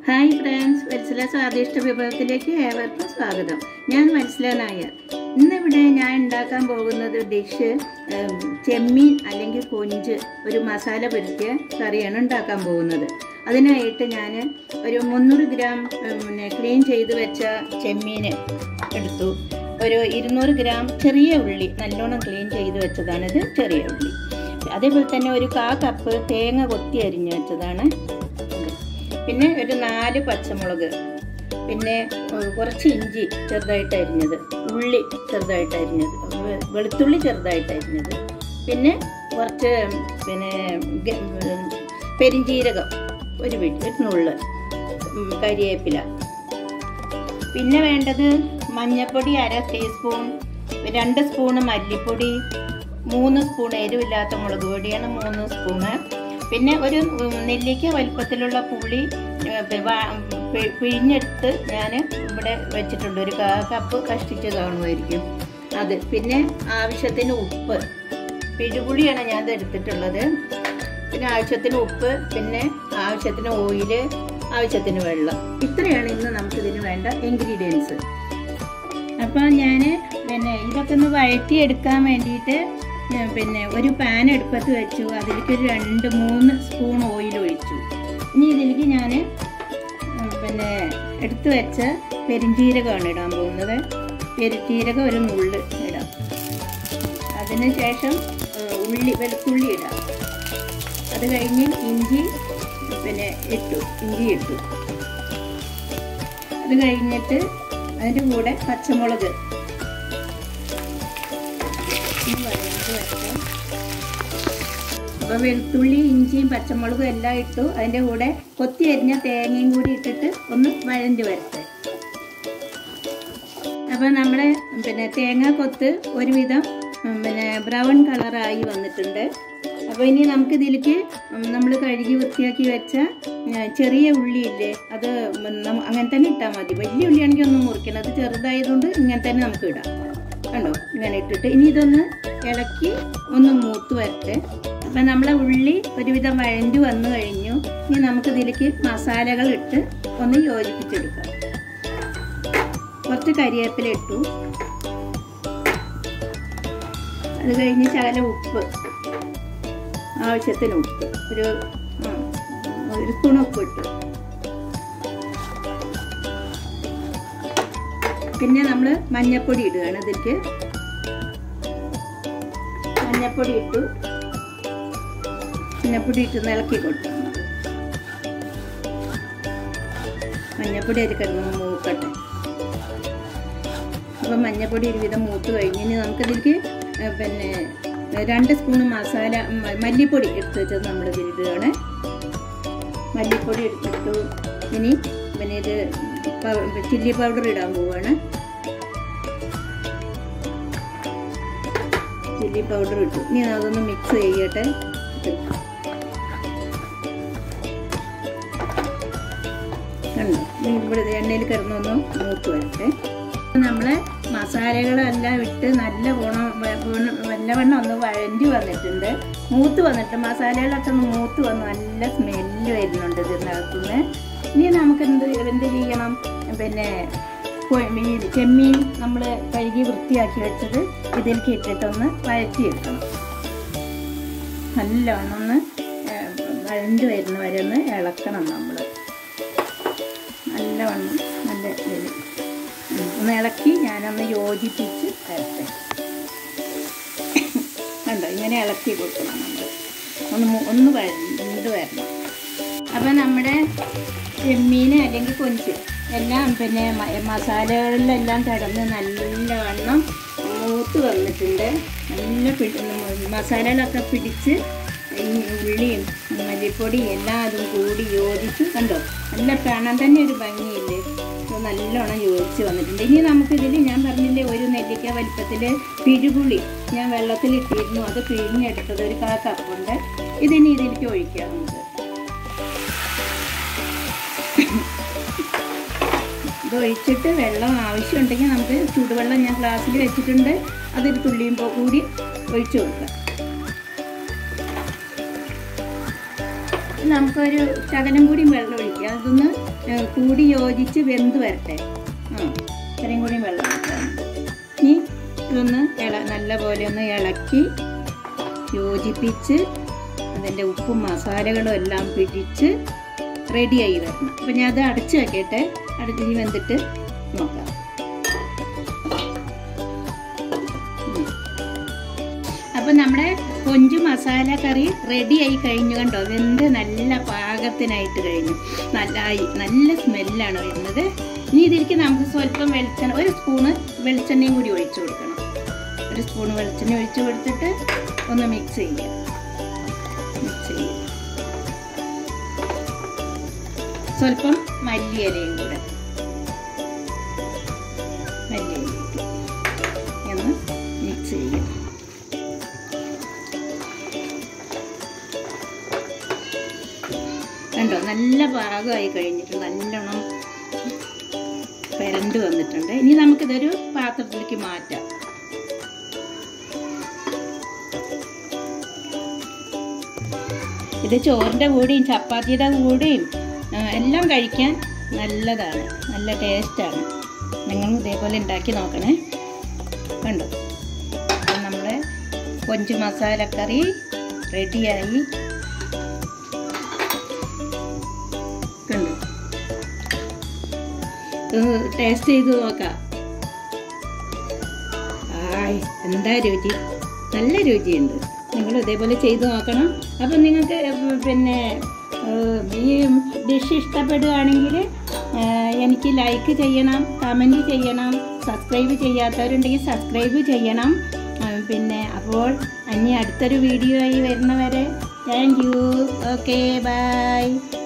Hi friends വത്സല സ്വാദിഷ്ട വിഭവത്തിലേക്ക് ഏവർക്കും സ്വാഗതം ഞാൻ വത്സല നായർ ഇന്നിവിടെ ഞാൻ ഉണ്ടാക്കാൻ പോകുന്നത് ഡിഷ് ഉം, ചെമ്മീൻ അല്ലെങ്കിൽ കൊഞ്ച് ഒരു മസാല പുരട്ടിയ കറിയാണ് ഉണ്ടാക്കാൻ പോകുന്നത് അതിനായിട്ട് ഞാൻ ഒരു മുന്നൂറ് ഗ്രാം ഉം, പിന്നെ ക്ലീൻ ചെയ്ത് വെച്ച ചെമ്മീൻ എടുത്തു ഒരു ഇരുന്നൂറ് ഗ്രാം ചെറിയ ഉള്ളി നല്ലോണം ക്ലീൻ ചെയ്ത് വെച്ചതാണിത് ചെറിയ ഉള്ളി അതേപോലെ തന്നെ ഒരു കാ കപ്പ് തേങ്ങ കൊത്തി അരിഞ്ഞ് വെച്ചതാണ് ഇത്. പിന്നെ ഒരു നാല് പച്ചമുളക് പിന്നെ ഏഹ്, കുറച്ച് ഇഞ്ചി ചെറുതായിട്ട് അരിഞ്ഞത് ഉള്ളി ചെറുതായിട്ട് അരിഞ്ഞത് വെ- വെളുത്തുള്ളി ചെറുതായിട്ട് അരിഞ്ഞത് പിന്നെ കുറച്ച് പിന്നെ ഗ- ഉം, പെരിഞ്ജീരകം ഒരു പിടി ഒരു നുള്ള് ഉം, കരിവേപ്പില പിന്നെ വേണ്ടത് മഞ്ഞൾപ്പൊടി അര ടീസ്പൂൺ രണ്ട് സ്പൂണ് മല്ലിപ്പൊടി മൂന്ന് സ്പൂൺ എരിവില്ലാത്ത മുളക് പൊടിയാണ് മൂന്ന് സ്പൂണ് പിന്നെ ഒരു ഉം, നെല്ലിക്ക വലിപ്പത്തിലുള്ള പുളി ഏ, പി- വാ- പി- പിഴിഞ്ഞെടുത്ത് ഞാൻ ഇവിടെ വെച്ചിട്ടുണ്ട് ഒരു കാ കപ്പ് കഷ്ടിച്ച് കാണുമായിരിക്കും അത് പിന്നെ ആവശ്യത്തിന് ഉപ്പ് പിഴുപുളിയാണ് ഞാൻ ഇത് എടുത്തിട്ടുള്ളത് പിന്നെ ആവശ്യത്തിന് ഉപ്പ് പിന്നെ ആവശ്യത്തിന് ഓയില് ആവശ്യത്തിന് വെള്ളം ഇത്രയാണ് ഇന്ന് നമുക്കിതിന് വേണ്ട ഇൻഗ്രീഡിയൻസ് അപ്പോൾ ഞാൻ പിന്നെ ഇതൊക്കെ ഒന്ന് വഴറ്റിയെടുക്കാൻ വേണ്ടിയിട്ട് ഞാൻ പിന്നെ ഒരു പാൻ അടുപ്പത്ത് വെച്ചു അതിലേക്ക് ഒരു രണ്ട് മൂന്ന് സ്പൂൺ ഓയിൽ ഒഴിച്ചു ഇനി ഇതിലേക്ക് ഞാൻ പിന്നെ എടുത്തു വെച്ച പെരിഞ്ജീരകമാണ് ഇടാൻ പോകുന്നത് പെരിഞ്ജീരകം ഒരു നുള്ള് ഇടാം അതിന് ശേഷം ഏഹ്, ഉള്ളി വെളുത്തുള്ളി ഇടാം അത് കഴിഞ്ഞ് ഇഞ്ചി പിന്നെ ഇട്ടു ഇഞ്ചി ഇട്ടു അത് കഴിഞ്ഞിട്ട് അതിൻ്റെ കൂടെ പച്ചമുളക് ഇനി വഴണ്ട് വെക്കാം. അപ്പോൾ വെളുത്തുള്ളി ഇഞ്ചിയും പച്ചമുളകും എല്ലാം ഇട്ടു അതിൻ്റെ കൂടെ കൊത്തി അരിഞ്ഞ തേങ്ങയും കൂടി ഇട്ടിട്ട് ഒന്ന് വഴണ്ട് വരട്ടെ അപ്പോൾ നമ്മുടെ പിന്നെ തേങ്ങ കൊത്ത് ഒരുവിധം ഉം, പിന്നെ ബ്രൗൺ കളറായി വന്നിട്ടുണ്ട് അപ്പോൾ ഇനി നമുക്ക് ഇതിലേക്ക് നമ്മൾ കഴുകി വൃത്തിയാക്കി വെച്ച ഉം, ചെറിയ ഉള്ളിയില്ലേ അത് നമ്മ- അങ്ങനെ തന്നെ ഇട്ടാൽ മതി വലിയ ഉള്ളിയാണെങ്കിൽ ഒന്നും മുറിക്കണം അത് ചെറുതായതുകൊണ്ട് ഇങ്ങനെ തന്നെ നമുക്ക് ഇടാം കണ്ടോ ഇങ്ങനെ ഇട്ടിട്ട് ഇനി ഇതൊന്ന് ഇളക്കി ഒന്ന് മൂത്ത് വരട്ടെ അപ്പം നമ്മളെ ഉള്ളി ഒരുവിധം വഴഞ്ഞു വന്നു കഴിഞ്ഞു ഇനി നമുക്ക് ഇതിലേക്ക് മസാലകൾ ഇട്ട് ഒന്ന് യോജിപ്പിച്ചെടുക്കാം കുറച്ച് കരിവേപ്പില ഇട്ടു അത് കഴിഞ്ഞ് ശകലം ഉപ്പ് ആവശ്യത്തിന് ഉപ്പ് ഒരു ആ, ഒരു സ്പൂൺ ഉപ്പ് ഇട്ടു പിന്നെ നമ്മൾ മഞ്ഞപ്പൊടി ഇടുകയാണ് ഇതിലേക്ക് മഞ്ഞപ്പൊടി ഇട്ടു മഞ്ഞപ്പൊടി ഇട്ട് ഒന്ന് ഇളക്കി കൊടുത്തു മഞ്ഞപ്പൊടി അരി കിടന്ന് മൂക്കട്ടെ അപ്പം മഞ്ഞപ്പൊടി ഒരുവിധം മൂത്ത് കഴിഞ്ഞ് ഇനി നമുക്കിതിലേക്ക് ഏഹ്, പിന്നെ ഏഹ്, രണ്ട് സ്പൂൺ മസാല മ- മല്ലിപ്പൊടി എടുത്ത് വെച്ചത് നമ്മൾ ഇതിലിടുകയാണ് മല്ലിപ്പൊടി എടുത്തിട്ടു ഇനി പിന്നെ ഇത് പൗ- ചില്ലി പൗഡർ ഇടാൻ പോവുകയാണ് ചില്ലി പൗഡർ ഇട്ടു ഇനി അതൊന്ന് മിക്സ് ചെയ്യട്ടെ കണ്ടോ ഇനി ഇവിടെ എണ്ണയിൽ കിടന്നൊന്ന് മൂത്ത് വരട്ടെ നമ്മളെ മസാലകളെല്ലാം ഇട്ട് നല്ല ഗുണം നല്ലവണ്ണം ഒന്ന് വഴഞ്ഞു വന്നിട്ടുണ്ട് മൂത്ത് വന്നിട്ട് മസാലകളൊക്കെ ഒന്ന് മൂത്ത് വന്ന് നല്ല സ്മെല്ല് വരുന്നുണ്ട് ഇതിനകത്തുനിന്ന് ഇനി നമുക്ക് എന്ത് എന്ത് ചെയ്യണം പിന്നെ കൊ- ഈ ചെമ്മീൻ നമ്മൾ കഴുകി വൃത്തിയാക്കി വെച്ചത് ഇതിലേക്ക് ഇട്ടിട്ടൊന്ന് വഴറ്റിയെടുക്കണം നല്ലവണ്ണം ഒന്ന് ഏഹ്, വഴണ്ട് വരുന്ന വരെ ഒന്ന് ഇളക്കണം നമ്മൾ നല്ലവണ്ണം നല്ല ഇതിൽ ഉം, ഒന്ന് ഇളക്കി ഞാനൊന്ന് യോജിപ്പിച്ച് വരട്ടെ കണ്ടോ ഇങ്ങനെ ഇളക്കി കൊടുക്കണം നമ്മൾ ഒന്ന് മു- ഒന്ന് വരണ്ട് വരണം അപ്പം നമ്മുടെ ചെമ്മീൻ അല്ലെങ്കിൽ കൊഞ്ച് എല്ലാം പിന്നെ മ- മസാലകളിലെല്ലാം കിടന്ന് നല്ലവണ്ണം മൂത്ത് വന്നിട്ടുണ്ട് നല്ല പിടി മസാലകളൊക്കെ പിടിച്ച് ഈ ഉള്ളിയും മല്ലിപ്പൊടി എല്ലാം അതും കൂടി യോജിച്ച് കണ്ടോ നല്ല കാണാൻ തന്നെ ഒരു ഭംഗിയില്ലേ ഇത് നല്ലോണം യോജിച്ച് വന്നിട്ടുണ്ട് ഇനി നമുക്കിതിൽ ഞാൻ പറഞ്ഞില്ലേ ഒരു നെല്ലിക്ക വലിപ്പത്തിൽ പിഴുപുളി ഞാൻ വെള്ളത്തിലിട്ടിരുന്നു അത് പിഴിഞ്ഞെടുത്തത് ഒരു കാ കപ്പുണ്ട് ഇതിനി ഇതിലേക്ക് ഒഴിക്കാം നമുക്ക് ഇത് ഒഴിച്ചിട്ട് വെള്ളം ആവശ്യമുണ്ടെങ്കിൽ നമുക്ക് ചൂടുവെള്ളം ഞാൻ ഗ്ലാസ്സിൽ വെച്ചിട്ടുണ്ട് അതൊരു തുള്ളിയും പോ- കൂടി ഒഴിച്ചു കൊടുക്കാം നമുക്കൊരു ശകലം കൂടി വെള്ളം ഒഴിക്കാം അതൊന്ന് ഏ, കൂടി യോജിച്ച് വെന്ത് വരട്ടെ ആ ഇത്രയും കൂടി വെള്ളം ഒഴിക്കാനുണ്ട്. ഇനി ഇതൊന്ന് ഇള നല്ല പോലെ ഒന്ന് ഇളക്കി യോജിപ്പിച്ച് അതിൻ്റെ ഉപ്പും മസാലകളും എല്ലാം പിടിച്ച് റെഡിയായി വരണം അപ്പം ഞാൻ അത് അടച്ച് വെക്കട്ടെ അടച്ച് ഇനി വെന്തിട്ട് നോക്കാം ഉം. അപ്പം നമ്മുടെ കൊഞ്ച് മസാല കറി റെഡിയായി കഴിഞ്ഞു കണ്ടോ വെന്ത് നല്ല പാകത്തിനായിട്ട് കഴിഞ്ഞു നല്ല ആയി- നല്ല സ്മെല്ലാണ് വരുന്നത് ഇനി ഇതിലേക്ക് നമുക്ക് സ്വല്പം വെളിച്ചെണ്ണ ഒരു സ്പൂണ് വെളിച്ചെണ്ണയും കൂടി ഒഴിച്ചു കൊടുക്കണം ഒരു സ്പൂൺ വെളിച്ചെണ്ണ ഒഴിച്ചു കൊടുത്തിട്ട് ഒന്ന് മിക്സ് ചെയ്യാം മിക്സ് ചെയ്യാം സ്വല്പം മല്ലിയിലയും കൂടെ മല്ലിയിലേക്ക് ഒന്ന് മിക്സ് ചെയ്യാം കണ്ടോ നല്ല പാകമായി കഴിഞ്ഞിട്ടുണ്ട് നല്ലോണം പെരണ്ട് വന്നിട്ടുണ്ട് ഇനി നമുക്കിതൊരു പാത്രത്തിലേക്ക് മാറ്റാം ഇത് ചോറിൻ്റെ കൂടെയും ചപ്പാത്തിയുടെ കൂടെയും ആ, എല്ലാം കഴിക്കാൻ നല്ലതാണ് നല്ല ടേസ്റ്റാണ് നിങ്ങളും ഇതേപോലെ ഉണ്ടാക്കി നോക്കണേ കണ്ടോ അപ്പം നമ്മുടെ കൊഞ്ച് മസാലക്കറി റെഡിയായി കണ്ടോ ടേസ്റ്റ് ചെയ്ത് നോക്കാം ആയ് എന്താ രുചി നല്ല രുചിയുണ്ട് നിങ്ങൾ ഇതേപോലെ ചെയ്ത് നോക്കണം അപ്പം നിങ്ങൾക്ക് പിന്നെ ഏഹ്, ഈ ഡിഷ് ഇഷ്ടപ്പെടുകയാണെങ്കിൽ ഏഹ്, എനിക്ക് ലൈക്ക് ചെയ്യണം കമൻറ്റ് ചെയ്യണം സബ്സ്ക്രൈബ് ചെയ്യാത്തവരുണ്ടെങ്കിൽ സബ്സ്ക്രൈബ് ചെയ്യണം ഏഹ്, പിന്നെ അപ്പോൾ ഇനി അടുത്തൊരു വീഡിയോ ആയി വരുന്നവരെ താങ്ക് യു ഓക്കെ ബൈ